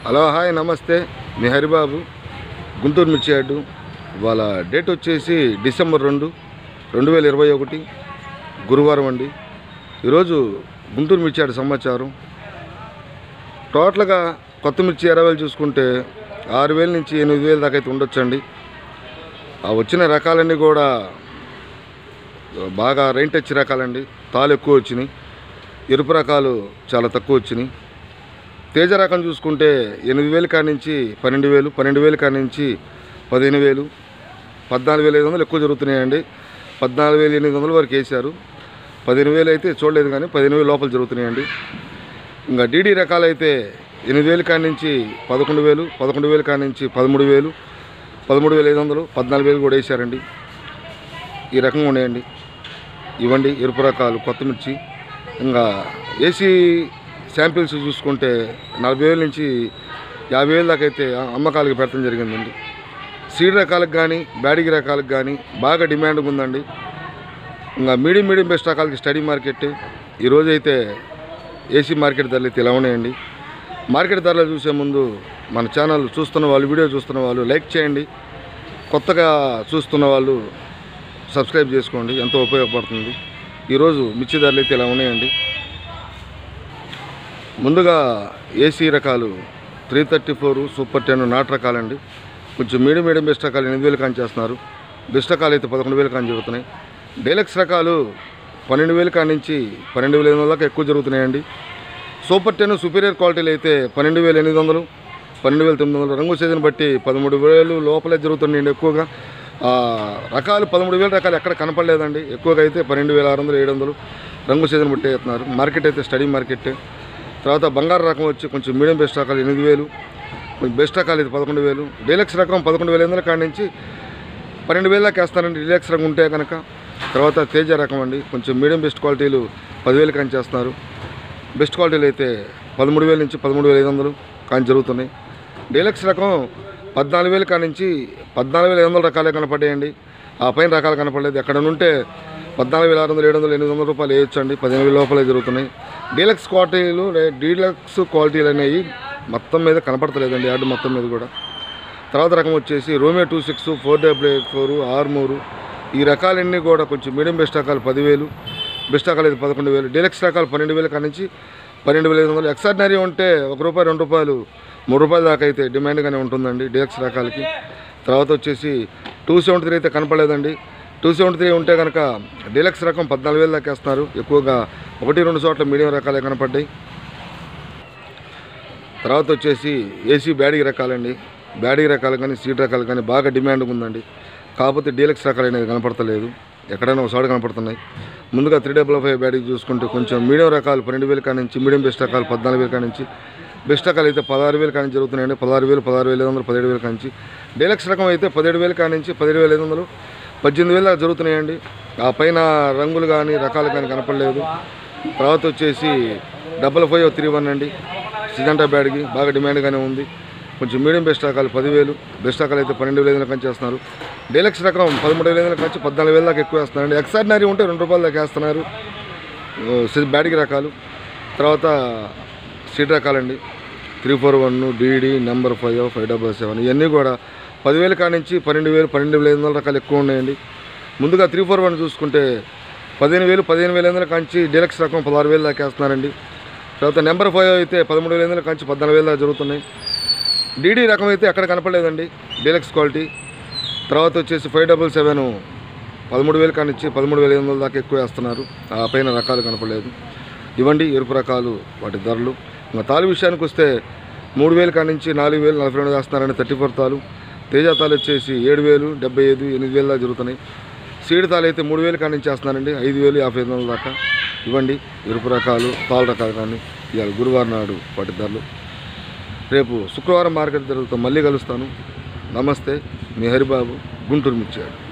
hello hi నమస్తే మీ హరిబాబు గుంటూరు మిర్చి yard వాళ్ళ డేట్ వచ్చేసి డిసెంబర్ రెండు రెండు వేల ఇరవై ఒకటి గురువారం అండి ఈరోజు గుంటూరు మిర్చి యార్డు సమాచారం టోటల్గా కొత్త మిర్చి ఎరవేలు చూసుకుంటే ఆరు వేల నుంచి ఎనిమిది వేల దాకా అయితే ఉండొచ్చండి ఆ వచ్చిన రకాలన్నీ కూడా బాగా రైన్ టచ్ రకాలండి తాలు ఎక్కువ వచ్చినాయి ఎరుపు రకాలు చాలా తక్కువ వచ్చినాయి తేజ రకం చూసుకుంటే ఎనిమిది వేలు కాడి నుంచి పన్నెండు వేలు పన్నెండు వేలు కాడి నుంచి పదిహేను వేలు పద్నాలుగు వేల ఐదు వందలు ఎక్కువ జరుగుతున్నాయండి పద్నాలుగు వేలు ఎనిమిది వందల వరకు వేశారు పదిహేను వేలు అయితే చూడలేదు కానీ పదిహేను వేలు లోపల జరుగుతున్నాయండి ఇంకా డీడీ రకాలు అయితే ఎనిమిది వేలు కాడి నుంచి పదకొండు వేలు పదకొండు వేలు కాడి నుంచి పదమూడు వేలు పదమూడు వేల ఐదు వందలు పద్నాలుగు వేలు కూడా వేశారండి ఈ రకంగా ఉన్నాయండి ఇవ్వండి ఎరుపు రకాలు కొత్త మిర్చి ఇంకా ఏసీ శాంపిల్స్ చూసుకుంటే నలభై వేల నుంచి యాభై వేల దాకా అయితే అమ్మకాలకు పెట్టడం జరిగిందండి సీడ్ రకాలకు కానీ బ్యాడిగి రకాలకు కానీ బాగా డిమాండ్ ఉందండి ఇంకా మీడియం మీడియం బెస్ట్ రకాలకి స్టడీ మార్కెట్ ఈరోజు అయితే ఏసీ మార్కెట్ ధరలు అయితే ఇలా ఉన్నాయండి మార్కెట్ ధరలు చూసే ముందు మన ఛానల్ చూస్తున్న వాళ్ళు వీడియో చూస్తున్న వాళ్ళు లైక్ చేయండి కొత్తగా చూస్తున్న వాళ్ళు సబ్స్క్రైబ్ చేసుకోండి ఎంతో ఉపయోగపడుతుంది ఈరోజు మిర్చి ధరలు అయితే ఇలా ఉన్నాయండి ముందుగా ఏసీ రకాలు three thirty four super ten not రకాలండి కొంచెం మీడియం మీడియం బెస్ట్ రకాలు ఎనిమిది వేలు కాని చేస్తున్నారు బెస్ట్ రకాలు అయితే పదకొండు వేలు కాని జరుగుతున్నాయి డైలక్స్ రకాలు పన్నెండు వేలు కాడి నుంచి పన్నెండు వేల ఎనిమిది వందలకు ఎక్కువ జరుగుతున్నాయండి సూపర్ టెన్ సుపీరియర్ క్వాలిటీలు అయితే పన్నెండు వేల ఎనిమిది వందలు పన్నెండు వేల తొమ్మిది వందలు రంగు సీజన్ బట్టి పదమూడు వేలు లోపలే జరుగుతున్నాయండి ఎక్కువగా ఆ, రకాలు పదమూడు వేల రకాలు ఎక్కడ కనపడలేదండి ఎక్కువగా అయితే పన్నెండు వేల ఆరు వందలు ఏడు వందలు రంగు సీజన్ బట్టి వేస్తున్నారు మార్కెట్ అయితే స్టడీ మార్కెట్ తర్వాత బంగారు రకం వచ్చి కొంచెం మీడియం బెస్ట్ రకాలు ఎనిమిది వేలు కొంచెం బెస్ట్ రకాలు ఇది పదకొండు వేలు డీలక్స్ రకం పదకొండు వేల ఎనిమిది కాడి నుంచి పన్నెండు వేల దాకా వేస్తారండి డీలక్స్ రకం ఉంటే కనుక తర్వాత తేజ రకం అండి కొంచెం మీడియం బెస్ట్ క్వాలిటీలు పదివేలు కాని చేస్తున్నారు బెస్ట్ క్వాలిటీలు అయితే పదమూడు వేల నుంచి పదమూడు వేల ఐదు వందలు కానీ జరుగుతున్నాయి డీలక్స్ రకం పద్నాలుగు వేలు కాడి నుంచి పద్నాలుగు వేల ఐదు వందల రకాలే కనపడ్డాయండి ఆ పైన రకాలు కనపడలేదు ఎక్కడ ఉంటే పద్నాలుగు వేల ఆరు వందలు ఏడు వందలు ఎనిమిది వందల రూపాయలు వేయొచ్చు అండి పదిహేను వేల లోపలే జరుగుతున్నాయి డీలక్స్ క్వాలిటీలు లే- డీలక్స్ క్వాలిటీలు అనేవి మొత్తం మీద కనపడతలేదండి యార్డు మొత్తం మీద కూడా తర్వాత రకం వచ్చేసి Romeo two six four W eight four ఆర్మూరు ఈ రకాలన్నీ కూడా కొంచెం మీడియం బెస్ట్ రకాలు పదివేలు బెస్ట్ రకాలు అయితే పదకొండు వేలు డీలక్స్ రకాలు పన్నెండు వేల కాడి నుంచి పన్నెండు వేల ఐదు వందలు ఎక్స్ట్రాడినరీ ఉంటే ఒక రూపాయి రెండు రూపాయలు మూడు రూపాయల దాకా అయితే డిమాండ్గానే ఉంటుందండి డీలక్స్ రకాలకి తర్వాత వచ్చేసి టూ సెవెంటీ త్రీ అయితే కనపడలేదండి టూ సెవెంటీ త్రీ ఉంటే కనుక డీలక్స్ రకం పద్నాలుగు వేలు దాకా వేస్తున్నారు ఎక్కువగా ఒకటి రెండు చోట్ల మీడియం రకాలే కనపడ్డాయి తర్వాత వచ్చేసి ఏసీ బ్యాడీ రకాలండి బ్యాడీ రకాలు కానీ సీట్ రకాలు కానీ బాగా డిమాండ్ ఉందండి కాకపోతే డీలక్స్ రకాలు అనేది కనపడతలేదు ఎక్కడైనా ఒక చోట కనపడుతున్నాయి ముందుగా త్రీ డబుల్ ఫైవ్ బ్యాడీ చూసుకుంటే కొంచెం మీడియం రకాలు పన్నెండు వేల కాడి నుంచి మీడియం బెస్ట్ రకాలు పద్నాలుగు వేల కాడి నుంచి బెస్ట్ రకాలు అయితే పదహారు వేల కాడి నుంచి జరుగుతున్నాయండి పదహారు వేలు పదహారు వేల ఐదు వందలు పదిహేడు వేల కాడి నుంచి డీలక్స్ రకం అయితే పదిహేడు వేల కాడి నుంచి పదిహేడు వేల ఐదు వందలు పద్దెనిమిది వేల దాకా జరుగుతున్నాయండి ఆ పైన రంగులు కానీ రకాలు కానీ కనపడలేదు తర్వాత వచ్చేసి డబల్ ఫైవ్ త్రీ వన్ అండి సిజంటా బ్యాడ్కి బాగా డిమాండ్గానే ఉంది కొంచెం మీడియం బెస్ట్ రకాలు పదివేలు బెస్ట్ రకాలు అయితే పన్నెండు వేల ఐదు వందలు చేస్తున్నారు డీలక్స్ రకం పదమూడు వేల ఐదు వందల కంచి పద్నాలుగు వేల దాకా ఎక్కువ వేస్తున్నారండి ఎక్స్ట్రాడినరీ ఉంటే రెండు రూపాయల దాకా వేస్తున్నారు ఓ, సి- బ్యాడ్కి రకాలు తర్వాత సీట్ రకాలండి three four one DD number five five double seven ఇవన్నీ కూడా పదివేల కాడి నుంచి పన్నెండు వేలు పన్నెండు వేల ఐదు వందల రకాలు ఎక్కువ ఉన్నాయండి ముందుగా త్రీ ఫోర్ వన్ చూసుకుంటే పదిహేను వేలు పదిహేను వేల ఐదు వందల కాంచి డీలక్స్ రకం పదహారు వేలు దాకా వేస్తున్నారండి తర్వాత నెంబర్ ఫైవ్ అయితే పదమూడు వేల ఐదు వందల కాంచి పద్నాలుగు వేల దాకా జరుగుతున్నాయి డీడీ రకం అయితే ఎక్కడ కనపడలేదండి డీలక్స్ క్వాలిటీ తర్వాత వచ్చేసి ఫైవ్ డబల్ సెవెన్ పదమూడు వేలు కానిచ్చి పదమూడు వేల ఐదు వందల దాకా ఎక్కువ వేస్తున్నారు ఆ పైన రకాలు కనపడలేదు ఇవ్వండి ఎరుపు రకాలు వాటి ధరలు ఇంకా తాలు విషయానికి వస్తే మూడు వేలు కాడి నుంచి నాలుగు వేలు నలభై రెండు వేస్తున్నారండి థర్టీ ఫోర్ తాలు తేజ తాలు వచ్చేసి ఏడు వేలు డెబ్బై ఐదు ఎనిమిది వేల దాకా జరుగుతున్నాయి సీడ్ తాలు అయితే మూడు వేలు కాడి నుంచి వేస్తున్నారండి ఐదు వేలు యాభై ఐదు వందల దాకా ఇవ్వండి ఎరుపు రకాలు తాలు రకాలు కానీ ఇవాళ గురువారం నాడు వాటి ధరలు రేపు శుక్రవారం మార్కెట్ ధరలతో మళ్ళీ కలుస్తాను నమస్తే మీ హరిబాబు గుంటూరు మిర్చాడు